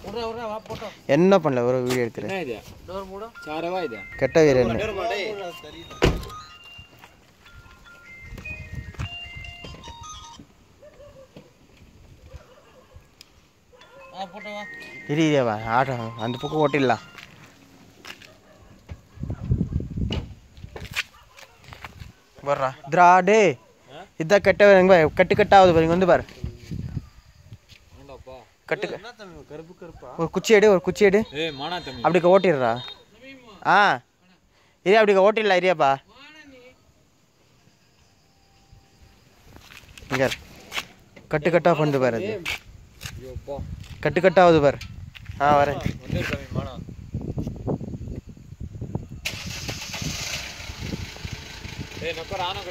விட்றா விட்றா வா போட்டோம் என்ன பண்ணல ஒரு வீடியோ எடுக்கிறேன் என்ன இது டோர் மூடு சாரவா இது கெட்ட வீரர் என்ன ஆ போட்டோ வா இரு இரியாவா ஆட்டம் அந்த பக்கம் ஓட்டிடலாம் வர்றா இத்ரா டே இதான் கெட்ட இங்க பாரு, கட்டு கட்டாவது பாரு இங்க வந்து பாரு ஏண்டாப்பா கட்டு க- என்ன தம்பி கருப்பு கருப்பா ஒரு குச்சி எடு ஒரு குச்சி எடு ஏய் மானா தம்பி அப்படி ஓட்டிடுறா ஆ இரு அப்படி ஓட்டிடலாம் இரியாப்பா இங்க இரு. கட்டு கட்டா பண்ணு பாரு அது ஐயோப்பா கட்டு கட்டாவது பாரு ஆ வரேன் வந்து தம்பி மானா ஏய் நக்கர் ஆன